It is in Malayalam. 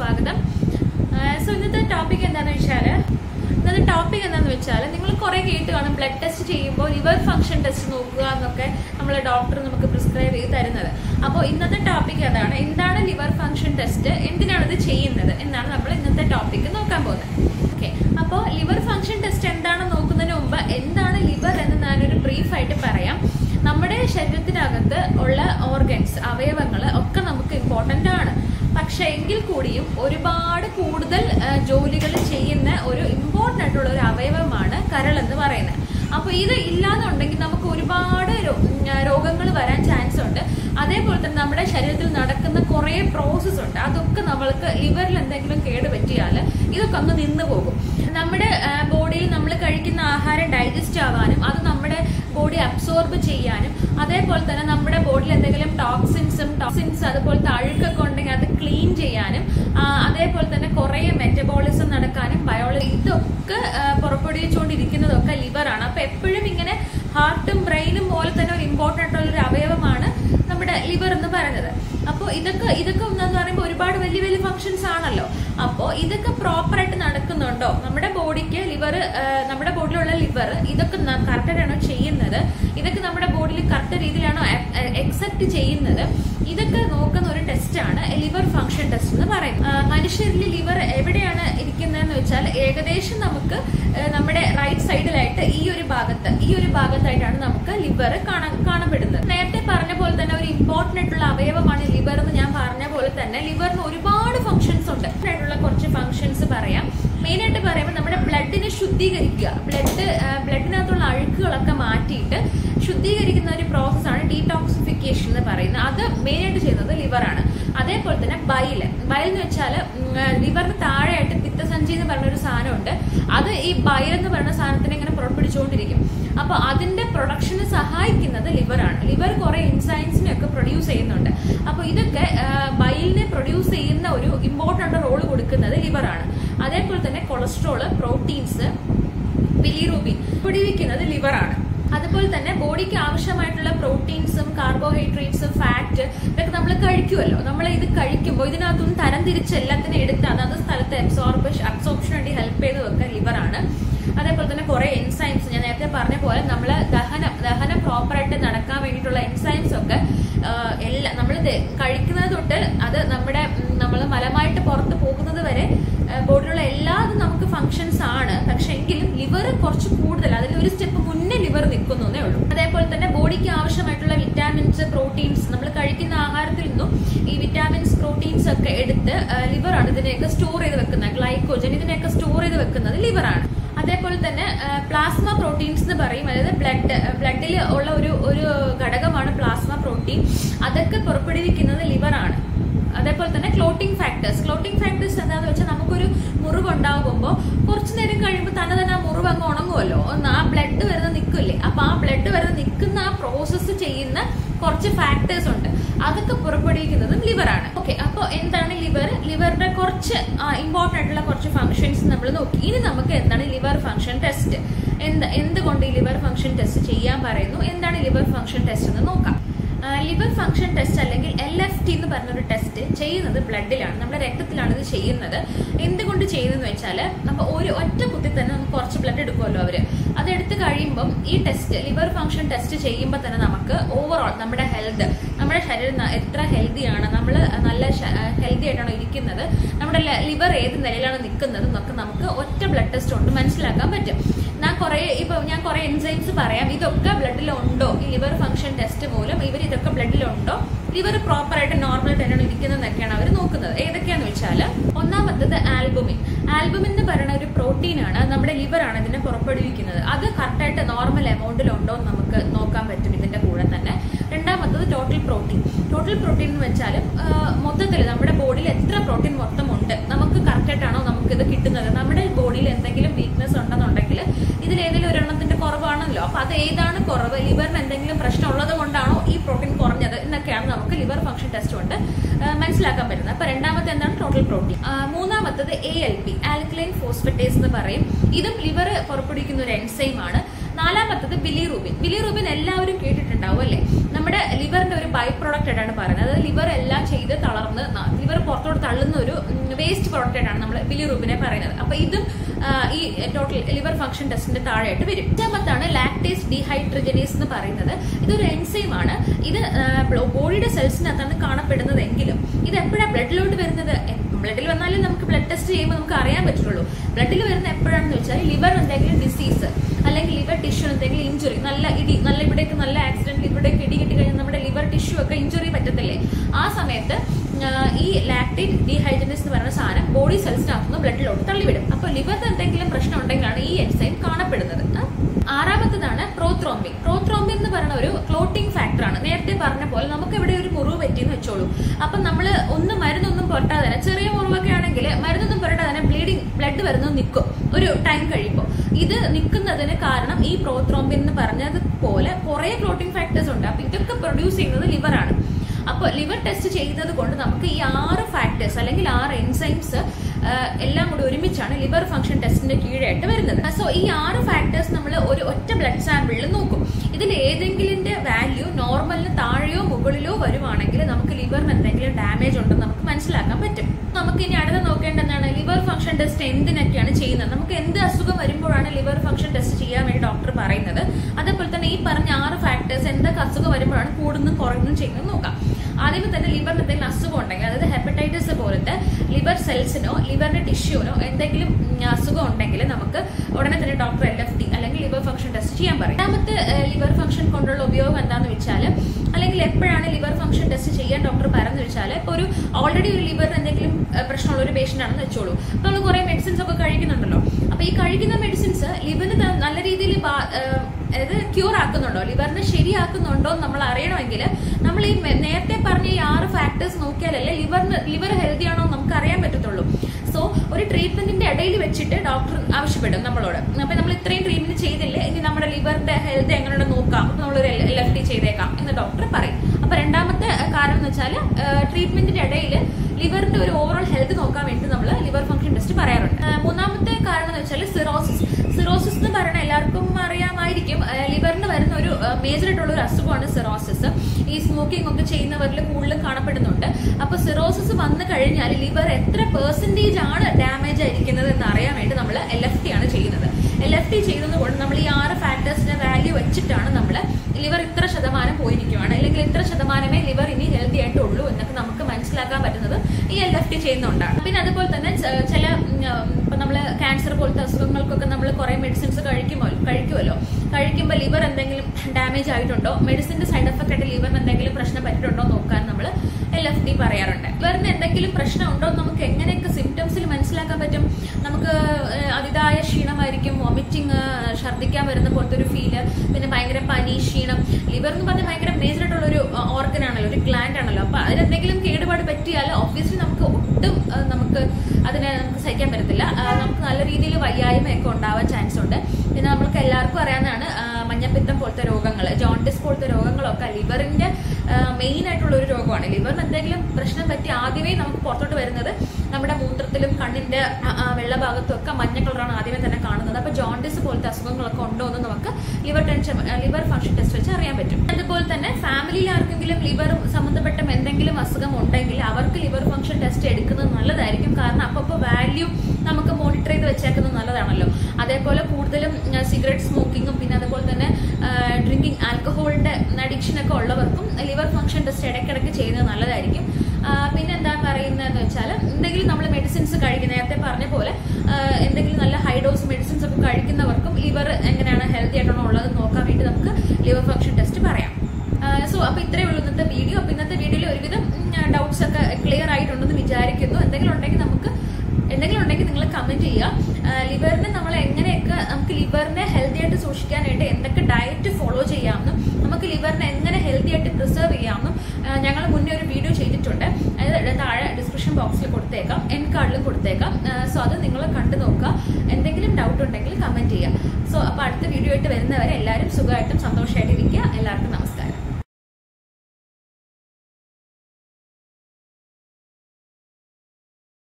സ്വാഗതം സോ ഇന്നത്തെ ടോപ്പിക് എന്താണെന്ന് വെച്ചാൽ ഇന്നത്തെ ടോപ്പിക് എന്താണെന്ന് വെച്ചാൽ നിങ്ങൾ കുറെ കേട്ട് കാണും ബ്ലഡ് ടെസ്റ്റ് ചെയ്യുമ്പോൾ ലിവർ ഫംഗ്ഷൻ ടെസ്റ്റ് നോക്കുക എന്നൊക്കെ നമ്മളെ ഡോക്ടർ നമുക്ക് പ്രിസ്ക്രൈബ് ചെയ്ത് തരുന്നത് അപ്പോൾ ഇന്നത്തെ ടോപ്പിക് അതാണ് എന്താണ് ലിവർ ഫംഗ്ഷൻ ടെസ്റ്റ് എന്തിനാണ് ഇത് ചെയ്യുന്നത് എന്നാണ് നമ്മൾ ഇന്നത്തെ ടോപ്പിക് നോക്കാൻ പോകുന്നത് ഓക്കെ അപ്പോൾ ലിവർ ഫംഗ്ഷൻ ടെസ്റ്റ് എന്താണെന്ന് നോക്കുന്നതിന് മുമ്പ് എന്താണ് ലിവർ എന്ന് ഞാനൊരു ബ്രീഫ് ആയിട്ട് പറയാം നമ്മുടെ ശരീരത്തിനകത്ത് ഉള്ള ഓർഗൻസ് അവയവങ്ങൾ ഒക്കെ നമുക്ക് ഇമ്പോർട്ടന്റ് ആണ് പക്ഷെ എങ്കിൽ കൂടിയും ഒരുപാട് കൂടുതൽ ജോലികൾ ചെയ്യുന്ന ഒരു ഇമ്പോർട്ടന്റ് ആയിട്ടുള്ള ഒരു അവയവമാണ് കരൾ എന്ന് പറയുന്നത് അപ്പൊ ഇത് ഇല്ലാന്നുണ്ടെങ്കിൽ നമുക്ക് ഒരുപാട് രോഗങ്ങൾ വരാൻ ചാൻസ് ഉണ്ട് അതേപോലെ തന്നെ നമ്മുടെ ശരീരത്തിൽ നടക്കുന്ന കുറെ പ്രോസസ്സ് ഉണ്ട് അതൊക്കെ നമ്മൾക്ക് ലിവറിൽ എന്തെങ്കിലും കേട് പറ്റിയാൽ ഇതൊക്കെ അങ്ങ് നിന്ന് പോകും നമ്മുടെ ബോഡിയിൽ നമ്മൾ കഴിക്കുന്ന ആഹാരം ഡൈജസ്റ്റ് ആവാനും അത് നമ്മുടെ ബോഡി അബ്സോർബ് ചെയ്യാനും അതേപോലെ തന്നെ നമ്മുടെ ബോഡിയിൽ എന്തെങ്കിലും ടോക്സിൻസും ടോക്സിൻസ് അതുപോലത്തെ അഴുക്കൊക്കെ ഉണ്ടെങ്കിൽ അത് ക്ലീൻ ചെയ്യാനും അതേപോലെ തന്നെ കുറെ മെറ്റബോളിസം നടക്കാനും ബയോളജി ഇതൊക്കെ പുറപ്പെടുവിച്ചുകൊണ്ടിരിക്കുന്നതൊക്കെ ലിവറാണ് അപ്പൊ എപ്പോഴും ഇങ്ങനെ ഹാർട്ടും ബ്രെയിനും പോലെ തന്നെ ഒരു ഇമ്പോർട്ടൻ്റ് ആയിട്ടുള്ള ഒരു അവയവമാണ് നമ്മുടെ ലിവർ എന്ന് പറയുന്നത് അപ്പോൾ ഇതൊക്കെ ഇതൊക്കെ എന്ന് പറയുമ്പോൾ ഒരുപാട് വലിയ വലിയ ഫങ്ഷൻസ് ആണല്ലോ അപ്പോൾ ഇതൊക്കെ പ്രോപ്പറായിട്ട് നടക്കുന്നുണ്ടോ നമ്മുടെ ബോഡിക്ക് ലിവർ നമ്മുടെ ബോഡിയിലുള്ള ലിവർ ഇതൊക്കെ കറക്റ്റായിട്ടാണോ ചെയ്യുന്നത് ഇതൊക്കെ നമ്മുടെ ബോഡിയിൽ കറക്റ്റ് രീതിയിലാണോ എക്സെപ്റ്റ് ചെയ്യുന്നത് ഇതൊക്കെ നോക്കുന്ന ഒരു ടെസ്റ്റാണ് ലിവർ ഫംഗ്ഷൻ ടെസ്റ്റ് എന്ന് പറയുന്നത് മനുഷ്യരിൽ ലിവർ എവിടെയാണ് ഇരിക്കുന്നതെന്ന് വെച്ചാൽ ഏകദേശം നമുക്ക് നമ്മുടെ റൈറ്റ് സൈഡിലായിട്ട് ഈ ഒരു ഭാഗത്ത് ഈ ഒരു ഭാഗത്തായിട്ടാണ് നമുക്ക് ലിവർ കാണാൻ കാണപ്പെടുന്നത് നേരത്തെ പറഞ്ഞ പോലെ തന്നെ ഒരു ഇമ്പോർട്ടന്റ് ആയിട്ടുള്ള അവയവമാണ് ലിവർ എന്ന് ഞാൻ പറഞ്ഞ പോലെ തന്നെ ലിവറിന് ഒരുപാട് ഫംഗ്ഷൻസ് ഉണ്ട് ആയിട്ടുള്ള കുറച്ച് ഫംഗ്ഷൻസ് പറയാം മെയിൻ ആയിട്ട് പറയുമ്പോൾ നമ്മുടെ ബ്ലഡിനെ ശുദ്ധീകരിക്കുക ബ്ലഡ് ബ്ലഡിനകത്തുള്ള അഴുക്കുകളൊക്കെ മാറ്റിയിട്ട് ശുദ്ധീകരിക്കുന്ന ഒരു പ്രോസസ്സാണ് ഡീടോക്സിഫിക്കേഷൻ എന്ന് പറയുന്നത് അത് മെയിൻ ആയിട്ട് ചെയ്യുന്നത് ലിവറാണ് അതേപോലെ തന്നെ ബൈൽ ബൈൽ എന്ന് വെച്ചാൽ ലിവറിന് താഴെയായിട്ട് പിത്തസഞ്ചി എന്ന് പറയുന്ന ഒരു സാധനമുണ്ട് അത് ഈ ബൈൽ എന്ന് പറയുന്ന സാധനത്തിനെ ഇങ്ങനെ പുറപ്പെടുവിച്ചുകൊണ്ടിരിക്കും അപ്പൊ അതിന്റെ പ്രൊഡക്ഷന് സഹായിക്കുന്നത് ലിവറാണ് ലിവർ കുറെ എൻസൈൻസിനെ ഒക്കെ പ്രൊഡ്യൂസ് ചെയ്യുന്നുണ്ട് അപ്പൊ ഇതൊക്കെ ബൈലിനെ പ്രൊഡ്യൂസ് ചെയ്യുന്ന ഒരു ഇമ്പോർട്ടന്റ് റോൾ കൊടുക്കുന്നത് ലിവറാണ് അതേപോലെ തന്നെ കൊളസ്ട്രോള് പ്രോട്ടീൻസ് ബിലിറൂബിൻ പിടിവിക്കുന്നത് ലിവറാണ് അതുപോലെ തന്നെ ബോഡിക്ക് ആവശ്യമായിട്ടുള്ള പ്രോട്ടീൻസും കാർബോഹൈഡ്രേറ്റ്സും ഫാറ്റ് ഇതൊക്കെ നമ്മൾ കഴിക്കുമല്ലോ നമ്മൾ ഇത് കഴിക്കുമ്പോൾ ഇതിനകത്തുനിന്ന് തരം തിരിച്ച് എല്ലാത്തിനും എടുത്ത് അതാത് സ്ഥലത്ത് അബ്സോർബ് അബ്സോർപ്ഷൻ വേണ്ടി ഹെൽപ്പ് ചെയ്ത് വെക്കുക ലിവറാണ് അതേപോലെ തന്നെ കുറെ എൻസൈംസ് ഞാൻ നേരത്തെ പറഞ്ഞ പോലെ നമ്മൾ ദഹനം ദഹനം പ്രോപ്പറായിട്ട് നടക്കാൻ വേണ്ടിയിട്ടുള്ള എൻസൈംസ് ഒക്കെ എല്ലാം നമ്മൾ കഴിക്കുന്നത് തൊട്ട് അത് നമ്മുടെ നമ്മൾ മലമായിട്ട് പുറത്ത് പോകുന്നത് വരെ ബോഡിയിലുള്ള എല്ലാതും നമുക്ക് ഫങ്ഷൻസ് ആണ് പക്ഷെ എങ്കിലും ലിവർ കുറച്ച് കൂടുതൽ അതിൽ ഒരു സ്റ്റെപ്പ് മുന്നേ ലിവർ നിൽക്കുന്നേ ഉള്ളൂ അതേപോലെ തന്നെ ബോഡിക്ക് ആവശ്യമായിട്ടുള്ള വിറ്റാമിൻസ് പ്രോട്ടീൻസ് നമ്മൾ കഴിക്കുന്ന ആഹാരത്തിൽ നിന്നും ഈ വിറ്റാമിൻസ് പ്രോട്ടീൻസ് ഒക്കെ എടുത്ത് ലിവറാണ് ഇതിനെയൊക്കെ സ്റ്റോർ ചെയ്ത് വെക്കുന്നത് ഗ്ലൈക്കോജൻ ഇതിനെയൊക്കെ സ്റ്റോർ ചെയ്ത് വെക്കുന്നത് ലിവറാണ് അതേപോലെ തന്നെ പ്ലാസ്മ പ്രോട്ടീൻസ് എന്ന് പറയും അതായത് ബ്ലഡ് ബ്ലഡിൽ ഉള്ള ഒരു ഒരു ഘടകമാണ് പ്ലാസ്മ പ്രോട്ടീൻ അതൊക്കെ പുറപ്പെടുവിക്കുന്നത് ലിവറാണ് അതേപോലെ തന്നെ ക്ലോട്ടിംഗ് ഫാക്ടേഴ്സ് ക്ലോട്ടിംഗ് ഫാക്ടേഴ്സ് എന്താണെന്ന് വെച്ചാൽ നമുക്കൊരു മുറിവ് ഉണ്ടാകുമ്പോൾ കുറച്ചു നേരം കഴിയുമ്പോൾ തന്നെ തന്നെ ആ മുറിവ് അങ്ങ് ഉണങ്ങുമല്ലോ ഒന്ന് ആ ബ്ലഡ് വരുന്ന നിൽക്കില്ലേ അപ്പൊ ആ ബ്ലഡ് വരുന്ന നിൽക്കുന്ന ആ പ്രോസസ്സ് ചെയ്യുന്ന കുറച്ച് ഫാക്ടേഴ്സ് ഉണ്ട് അതൊക്കെ പുറപ്പെടുവിക്കുന്നതും ലിവറാണ് ഓക്കെ അപ്പോൾ എന്താണ് ലിവർ ലിവറിന്റെ കുറച്ച് ഇമ്പോർട്ടൻ്റ് ആയിട്ടുള്ള കുറച്ച് ഫംഗ്ഷൻസ് നമ്മൾ നോക്കി ഇനി നമുക്ക് എന്താണ് ലിവർ ഫംഗ്ഷൻ ടെസ്റ്റ് എന്ത് എന്തുകൊണ്ട് ഈ ലിവർ ഫംഗ്ഷൻ ടെസ്റ്റ് ചെയ്യാൻ പറയുന്നു എന്താണ് ലിവർ ഫംഗ്ഷൻ ടെസ്റ്റ് എന്ന് നോക്കാം ലിവർ ഫംഗ്ഷൻ ടെസ്റ്റ് അല്ലെങ്കിൽ എൽ എഫ് ടി എന്ന് പറഞ്ഞൊരു ടെസ്റ്റ് ചെയ്യുന്നത് ബ്ലഡിലാണ് നമ്മുടെ രക്തത്തിലാണ് ഇത് ചെയ്യുന്നത് എന്തുകൊണ്ട് ചെയ്യുന്നതെന്ന് വെച്ചാൽ നമ്മൾ ഒരു ഒറ്റ കുത്തി തന്നെ നമുക്ക് കുറച്ച് ബ്ലഡ് എടുക്കുമല്ലോ അവര് അതെടുത്ത് കഴിയുമ്പം ഈ ടെസ്റ്റ് ലിവർ ഫംഗ്ഷൻ ടെസ്റ്റ് ചെയ്യുമ്പോൾ തന്നെ നമുക്ക് ഓവറോൾ നമ്മുടെ ഹെൽത്ത് നമ്മുടെ ശരീരം എത്ര ഹെൽത്തിയാണ് നമ്മൾ നല്ല ഹെൽത്തി ആയിട്ടാണോ ഇരിക്കുന്നത് നമ്മുടെ ലിവർ ഏത് നിലയിലാണ് നിൽക്കുന്നത് എന്നൊക്കെ നമുക്ക് ഒറ്റ ബ്ലഡ് ടെസ്റ്റ് കൊണ്ട് മനസ്സിലാക്കാൻ പറ്റും ഞാൻ കുറെ ഇപ്പൊ ഞാൻ കുറെ എൻസൈംസ് പറയാം ഇതൊക്കെ ബ്ലഡിലുണ്ടോ ഈ ലിവർ ഫംഗ്ഷൻ ടെസ്റ്റ് മൂലം ഇവർ ഇതൊക്കെ ബ്ലഡിലുണ്ടോ ലിവർ പ്രോപ്പർ ആയിട്ട് നോർമൽ തന്നെയാണ് ഇരിക്കുന്നതെന്നൊക്കെയാണ് അവർ നോക്കുന്നത് ഏതൊക്കെയാന്ന് വെച്ചാൽ ഒന്നാമത്തത് ആൽബുമിൻ ആൽബുമിൻ എന്ന് പറയുന്ന ഒരു പ്രോട്ടീൻ ആണ് നമ്മുടെ ലിവർ ആണ് ഇതിനെ പുറപ്പെടുവിക്കുന്നത് അത് കറക്റ്റായിട്ട് നോർമൽ എമൗണ്ടിൽ ഉണ്ടോ എന്ന് നമുക്ക് നോക്കാൻ പറ്റും ഇതിന്റെ കൂടെ തന്നെ രണ്ടാമത്തത് ടോട്ടൽ പ്രോട്ടീൻ ടോട്ടൽ പ്രോട്ടീൻ എന്ന് വെച്ചാൽ മൊത്തത്തിൽ നമ്മുടെ ബോഡിയിൽ എത്ര പ്രോട്ടീൻ മൊത്തം ഉണ്ട് നമുക്ക് കറക്റ്റായിട്ടാണോ നമുക്ക് ഇത് കിട്ടുന്നത് നമ്മുടെ ബോഡിയിൽ എന്തെങ്കിലും വീക്ക്നെസ് ഉണ്ടെന്നുണ്ടെങ്കിൽ ഇതിൽ ഏതെങ്കിലും ഒരെണ്ണത്തിന്റെ കുറവാണല്ലോ അപ്പൊ അത് ഏതാണ് കുറവ് ലിവറിന് എന്തെങ്കിലും പ്രശ്നം ഉള്ളത് കൊണ്ടാണോ ഈ പ്രോട്ടീൻ കുറഞ്ഞത് എന്നൊക്കെയാണ് നമുക്ക് ലിവർ ഫംഗ്ഷൻ ടെസ്റ്റ് കൊണ്ട് മനസ്സിലാക്കാൻ പറ്റുന്നത് അപ്പൊ രണ്ടാമത്തെ എന്താണ് ടോട്ടൽ പ്രോട്ടീൻ മൂന്നാമത്തത് A L P alkaline phosphatase എന്ന് പറയും ഇതും ലിവർ പുറപ്പെടുവിക്കുന്ന ഒരു എൻസൈം ആണ് നാലാമത്തത് ബിലിറൂബിൻ ബിലിറൂബിൻ എല്ലാവരും കേട്ടിട്ടുണ്ടാവും അല്ലേ നമ്മുടെ ലിവറിന്റെ ഒരു ബൈ പ്രോഡക്റ്റ് ആയിട്ടാണ് പറയുന്നത് അതായത് ലിവർ എല്ലാം ചെയ്ത് തളർന്ന് ലിവർ പുറത്തോട്ട് തള്ളുന്ന ഒരു വേസ്റ്റ് പ്രോഡക്റ്റ് ആയിട്ടാണ് നമ്മൾ ബിലിറൂബിനെ പറയുന്നത് അപ്പൊ ഇതും ആ, ഈ ടോട്ടൽ ലിവർ ഫംഗ്ഷൻ ടെസ്റ്റിന്റെ താഴെയായിട്ട് വരും അഞ്ചാമത്താണ് ലാക്ടേസ് ഡീഹൈഡ്രജനേസ് എന്ന് പറയുന്നത് ഇതൊരു എൻസൈം ആണ് ഇത് ബോഡിയുടെ സെൽസിനകത്താണ് കാണപ്പെടുന്നതെങ്കിലും ഇത് എപ്പോഴാണ് ബ്ലഡിലോട്ട് വരുന്നത് ബ്ലഡിൽ വന്നാലും നമുക്ക് ബ്ലഡ് ടെസ്റ്റ് ചെയ്യുമ്പോൾ നമുക്ക് അറിയാൻ പറ്റുള്ളൂ ബ്ലഡിൽ വരുന്ന എപ്പോഴാണെന്ന് വെച്ചാൽ ലിവർ എന്തെങ്കിലും ഡിസീസ് അല്ലെങ്കിൽ ലിവർ ടിഷ്യൂ എന്തെങ്കിലും ഇഞ്ചുറി നല്ല ഇടി നല്ല ഇവിടേക്ക് നല്ല ആക്സിഡന്റ് ഇവിടേക്ക് ഇടി കിട്ടി കഴിഞ്ഞാൽ നമ്മുടെ ലിവർ ടിഷ്യൂ ഒക്കെ ഇഞ്ചുറി പറ്റത്തില്ലേ ആ സമയത്ത് ആ, ഈ ലാക്ടേറ്റ് ഡീഹൈഡ്രനസ് എന്ന് പറയുന്ന സാധനം ബോഡി സെൽസിനകത്തുനിന്ന് ബ്ലഡിലോട്ട് തള്ളിവിടും അപ്പൊ ലിവറിന് എന്തെങ്കിലും പ്രശ്നം ഉണ്ടെങ്കിലാണ് ഈ എൻസൈം കാണപ്പെടുന്നത് ആ. ആറാമത്തതാണ് പ്രോത്രോംബിൻ പ്രോത്രോംബിൻ എന്ന് പറയുന്ന ഒരു ക്ലോട്ടിംഗ് ഫാക്ടർ ആണ് നേരത്തെ പറഞ്ഞ പോലെ നമുക്ക് ഇവിടെ ഒരു മുറിവ് പറ്റിയെന്ന് വെച്ചോളൂ അപ്പൊ നമ്മൾ ഒന്ന് മരുന്നൊന്നും പുരട്ടാതെ തന്നെ ചെറിയ മുറിവൊക്കെ ആണെങ്കിൽ മരുന്നൊന്നും പുരട്ടാതെ തന്നെ ബ്ലീഡിങ് ബ്ലഡ് വരുന്നത് നിൽക്കും ഒരു ടൈം കഴിയുമ്പോൾ ഇത് നിൽക്കുന്നതിന് കാരണം ഈ പ്രോത്രോംബിൻ എന്ന് പറഞ്ഞതുപോലെ കുറെ ക്ലോട്ടിംഗ് ഫാക്ടേഴ്സ് ഉണ്ട് അപ്പൊ ഇതൊക്കെ പ്രൊഡ്യൂസ് ചെയ്യുന്നത് ലിവറാണ് അപ്പോൾ ലിവർ ടെസ്റ്റ് ചെയ്തത് കൊണ്ട് നമുക്ക് ഈ ആറ് ഫാക്ടേഴ്സ് അല്ലെങ്കിൽ ആറ് എൻസൈംസ് എല്ലാം കൂടി ഒരുമിച്ചാണ് ലിവർ ഫംഗ്ഷൻ ടെസ്റ്റിന്റെ കീഴായിട്ട് വരുന്നത് സോ ഈ ആറ് ഫാക്ടേഴ്സ് നമ്മൾ ഒരു ഒറ്റ ബ്ലഡ് സാമ്പിളിൽ നോക്കും ഇതിൽ ഏതെങ്കിലിന്റെ വാല്യൂ നോർമലിന് താഴെയോ മുകളിലോ വരുവാണെങ്കിൽ നമുക്ക് ലിവറിന് എന്തെങ്കിലും ഡാമേജ് ഉണ്ടെന്ന് നമുക്ക് മനസ്സിലാക്കാൻ പറ്റും നമുക്ക് ഇനി അടുത്ത നോക്കേണ്ടതാണ് ലിവർ ഫംഗ്ഷൻ ടെസ്റ്റ് എന്തിനൊക്കെയാണ് ചെയ്യുന്നത് നമുക്ക് എന്ത് അസുഖം വരുമ്പോഴാണ് ലിവർ ഫംഗ്ഷൻ ടെസ്റ്റ് ചെയ്യാൻ വേണ്ടി ഡോക്ടർ പറയുന്നത് അതേപോലെ തന്നെ ഈ പറഞ്ഞ ആറ് ഫാക്ടേഴ്സ് എന്തൊക്കെ അസുഖം വരുമ്പോഴാണ് കൂടുന്നതും കുറയുന്നതും ചെയ്യുന്നത് നോക്കാം ആദ്യമേ തന്നെ ലിവറിന് എന്തെങ്കിലും അസുഖം ഉണ്ടെങ്കിൽ അതായത് ഹെപ്പറ്റൈറ്റിസ് പോലത്തെ ലിവർ സെൽസിനോ ലിവറിന്റെ ടിഷ്യൂനോ എന്തെങ്കിലും ഉം, അസുഖം ഉണ്ടെങ്കിൽ നമുക്ക് ഉടനെ തന്നെ ഡോക്ടർ എൽ എഫ് ടി അല്ലെങ്കിൽ ലിവർ ഫംഗ്ഷൻ ടെസ്റ്റ് ചെയ്യാൻ പറയും രണ്ടാമത്തെ ലിവർ ഫംഗ്ഷൻ കൊണ്ടുള്ള ഉപയോഗം എന്താണെന്ന് വെച്ചാൽ അല്ലെങ്കിൽ എപ്പോഴാണ് ലിവർ ഫംഗ്ഷൻ ടെസ്റ്റ് ചെയ്യാൻ ഡോക്ടർ പറഞ്ഞു വെച്ചാൽ ഇപ്പോൾ ഒരു ഓൾറെഡി ഒരു ലിവറിന് എന്തെങ്കിലും ഏഹ്, പ്രശ്നമുള്ള ഒരു പേഷ്യന്റ് ആണെന്ന് വെച്ചോളൂ അപ്പോൾ നമ്മൾ കുറെ മെഡിസിൻസ് ഒക്കെ കഴിക്കുന്നുണ്ടല്ലോ അപ്പൊ ഈ കഴിക്കുന്ന മെഡിസിൻസ് ലിവറിന് നല്ല രീതിയിൽ അതായത് ക്യൂർ ആക്കുന്നുണ്ടോ ലിവറിനെ ശരിയാക്കുന്നുണ്ടോ എന്ന് നമ്മൾ അറിയണമെങ്കിൽ നമ്മൾ ഈ മെ- നേരത്തെ പറഞ്ഞ ഈ ആറ് ഫാക്ടേഴ്സ് നോക്കിയാലല്ലേ ലിവറിന് ലിവർ ഹെൽത്തി ആണോ എന്ന് നമുക്ക് അറിയാൻ പറ്റത്തുള്ളൂ സോ ഒരു ട്രീറ്റ്മെന്റിന്റെ ഇടയിൽ വെച്ചിട്ട് ഡോക്ടർ ആവശ്യപ്പെടും നമ്മളോട് അപ്പൊ നമ്മൾ ഇത്രയും ട്രീറ്റ്മെന്റ് ചെയ്തില്ലേ ഇനി നമ്മുടെ ലിവറിന്റെ ഹെൽത്ത് എങ്ങനെയുണ്ട് നോക്കാം അപ്പൊ നമ്മളൊരു എൽ എഫ് ടി ചെയ്തേക്കാം എന്ന് ഡോക്ടർ പറയും അപ്പൊ രണ്ടാമത്തെ ഏഹ്, കാരണം എന്ന് വെച്ചാൽ ട്രീറ്റ്മെന്റിന്റെ ഇടയിൽ ലിവറിന്റെ ഒരു ഓവറോൾ ഹെൽത്ത് നോക്കാൻ വേണ്ടി നമ്മൾ ലിവർ ഫംഗ്ഷൻ ടെസ്റ്റ് പറയാറുണ്ട് ഏഹ്, മൂന്നാമത്തെ കാരണം എന്ന് വെച്ചാൽ സിറോസിസ് സിറോസിസ് എന്ന് പറയുന്ന എല്ലാവർക്കും അറിയാമായിരിക്കും ഏഹ്, ലിവറിന് വരുന്ന ഒരു മേജർ ആയിട്ടുള്ള ഒരു അസുഖമാണ് സിറോസിസ് ഈ സ്മോക്കിംഗ് ഒക്കെ ചെയ്യുന്നവരിൽ കൂടുതലും കാണപ്പെടുന്നുണ്ട് അപ്പൊ സിറോസിസ് വന്നു കഴിഞ്ഞാൽ ലിവർ എത്ര പെർസെന്റേജ് ആണ് ഡാമേജ് ആയിരിക്കുന്നത് എന്ന് അറിയാൻ വേണ്ടി നമ്മൾ എൽ എഫ് ടി ആണ് ചെയ്യുന്നത് എൽ എഫ് ടി ചെയ്യുന്നത് കൊണ്ട് നമ്മൾ ഈ ആറ് ഫാക്ടേഴ്സിന്റെ വാല്യൂ വെച്ചിട്ടാണ് നമ്മൾ ലിവർ ഇത്ര ശതമാനം പോയിരിക്കുവാണ് അല്ലെങ്കിൽ ഇത്ര ശതമാനമേ ലിവർ ഇനി ഹെൽത്തി ആയിട്ടുള്ളൂ എന്നൊക്കെ നമുക്ക് മനസ്സിലാക്കാൻ പറ്റുന്നത് ഈ എൽ എഫ് ടി ചെയ്യുന്നതുകൊണ്ടാണ് പിന്നെ അതുപോലെ തന്നെ ച- ചില ഉം, ഇപ്പൊ നമ്മള് ക്യാൻസർ പോലത്തെ അസുഖങ്ങൾക്കൊക്കെ നമ്മൾ കുറെ മെഡിസിൻസ് കഴിക്കുമോ കഴിക്കുമല്ലോ കഴിക്കുമ്പോൾ ലിവർ എന്തെങ്കിലും ഡാമേജ് ആയിട്ടുണ്ടോ മെഡിസിന്റെ സൈഡ് എഫക്റ്റ് ആയിട്ട് ലിവറിന് എന്തെങ്കിലും പ്രശ്നം പറ്റിയിട്ടുണ്ടോ എന്ന് നോക്കാൻ നമ്മൾ എൽ എഫ് ടി പറയാറുണ്ട് ലിവറിന് എന്തെങ്കിലും പ്രശ്നം ഉണ്ടോ എന്ന് നമുക്ക് എങ്ങനെയൊക്കെ സിംറ്റംസിൽ മനസ്സിലാക്കാൻ പറ്റും നമുക്ക് ഏഹ്, അതിതായ ക്ഷീണമായിരിക്കും വോമിറ്റിങ് ഛർദ്ദിക്കാൻ വരുന്ന പോലത്തെ ഒരു ഫീല് പിന്നെ ഭയങ്കര പനി ക്ഷീണം ലിവർ എന്ന് പറഞ്ഞാൽ ഭയങ്കര മേജർ ആയിട്ടുള്ള ഒരു ഓർഗൻ ആണല്ലോ ഒരു ഗ്ലാൻഡ് ആണല്ലോ അപ്പൊ അതിലെന്തെങ്കിലും കേടുപാട് പറ്റിയാൽ ഒബ്വിയസ്ലി നമുക്ക് ഒട്ടും ആ, നമുക്ക് അതിനെ നമുക്ക് സഹിക്കാൻ പറ്റത്തില്ല ആ, നമുക്ക് നല്ല രീതിയിൽ വയ്യായ്മയൊക്കെ ഉണ്ടാവാൻ ചാൻസ് ഉണ്ട് പിന്നെ നമ്മൾക്ക് എല്ലാവർക്കും അറിയാവുന്നതാണ് ആ, മഞ്ഞപ്പിത്തം പോലത്തെ രോഗങ്ങൾ ജോണ്ടിസ് പോലത്തെ രോഗങ്ങളൊക്കെ ലിവറിന്റെ മെയിൻ ആയിട്ടുള്ള ഒരു രോഗമാണ് ലിവറിന് എന്തെങ്കിലും പ്രശ്നം പറ്റി ആദ്യമേ നമുക്ക് പുറത്തോട്ട് വരുന്നത് നമ്മുടെ മൂത്രത്തിലും കണ്ണിന്റെ ആ, ആ, വെള്ളഭാഗത്തും ഒക്കെ മഞ്ഞ കളറാണ് ആദ്യമേ തന്നെ കാണുന്നത് അപ്പൊ ജോണ്ടിസ് പോലത്തെ അസുഖങ്ങളൊക്കെ ഉണ്ടോ എന്ന് നമുക്ക് liver tension liver function test വെച്ച് അറിയാൻ പറ്റും അതുപോലെ തന്നെ ഫാമിലിയിൽ ആർക്കെങ്കിലും ലിവർ സംബന്ധപ്പെട്ട എന്തെങ്കിലും അസുഖം ഉണ്ടെങ്കിൽ അവർക്ക് ലിവർ ഫംഗ്ഷൻ ടെസ്റ്റ് എടുക്കുന്നത് നല്ലതായിരിക്കും കാരണം അപ്പൊ വാല്യൂ നമുക്ക് മോണിറ്റർ ചെയ്ത് വെച്ചേക്കുന്നത് നല്ലതാണല്ലോ അതേപോലെ കൂടുതലും സിഗരറ്റ് സ്മോക്കിങ്ങും പിന്നെ അതുപോലെ തന്നെ ഡ്രിങ്കിങ് ആൽക്കഹോളിന്റെ അഡിക്ഷൻ ഒക്കെ ഉള്ളവർക്കും ലിവർ ഫംഗ്ഷൻ ടെസ്റ്റ് ഇടയ്ക്കിടയ്ക്ക് ചെയ്യുന്നത് നല്ലതായിരിക്കും ആ, പിന്നെ എന്താ പറയുന്നതെന്ന് വെച്ചാൽ എന്തെങ്കിലും നമ്മൾ മെഡിസിൻസ് കഴിക്കുന്ന നേരത്തെ പറഞ്ഞ പോലെ ആ, എന്തെങ്കിലും നല്ല ഹൈ ഡോസ് മെഡിസിൻസ് ഒക്കെ കഴിക്കുന്നവർക്കും ലിവർ എങ്ങനെയാണ് ഹെൽത്തി ആയിട്ടാണോ ഉള്ളത് നോക്കാൻ വേണ്ടി നമുക്ക് ലിവർ ഫംഗ്ഷൻ ടെസ്റ്റ് പറയാം സോ അപ്പൊ ഇത്രയേ ഉള്ളൂ ഇന്നത്തെ വീഡിയോ അപ്പൊ ഇന്നത്തെ വീഡിയോയിൽ ഒരുവിധം ഡൗട്ട്സ് ഒക്കെ ക്ലിയർ ആയിട്ടുണ്ടെന്ന് വിചാരിക്കുന്നു എന്തെങ്കിലും ഉണ്ടെങ്കിൽ നമുക്ക് എന്തെങ്കിലും ഉണ്ടെങ്കിൽ നിങ്ങൾ കമന്റ് ചെയ്യുക ലിവറിനെ നമ്മൾ എങ്ങനെയൊക്കെ നമുക്ക് ലിവറിനെ ഹെൽത്തി ആയിട്ട് സൂക്ഷിക്കാനായിട്ട് എന്തൊക്കെ ഡയറ്റ് ഫോളോ ചെയ്യാമെന്നും നമുക്ക് ലിവറിനെ എങ്ങനെ ഹെൽത്തി ആയിട്ട് പ്രിസർവ് ചെയ്യാമെന്നും ഞങ്ങൾ മുന്നേ ഒരു വീഡിയോ ചെയ്തിട്ടുണ്ട് അതായത് താഴെ ഡിസ്ക്രിപ്ഷൻ ബോക്സിൽ കൊടുത്തേക്കാം എൻ കാർഡിലും കൊടുത്തേക്കാം സോ അത് നിങ്ങൾ കണ്ടു നോക്കുക എന്തെങ്കിലും ഡൗട്ട് ഉണ്ടെങ്കിൽ കമന്റ് ചെയ്യുക സോ അപ്പോൾ അടുത്ത വീഡിയോ ആയിട്ട് വരുന്നവരെ എല്ലാവരും സുഖമായിട്ടും സന്തോഷമായിട്ട് ഇരിക്കുക എല്ലാവർക്കും നമസ്കാരം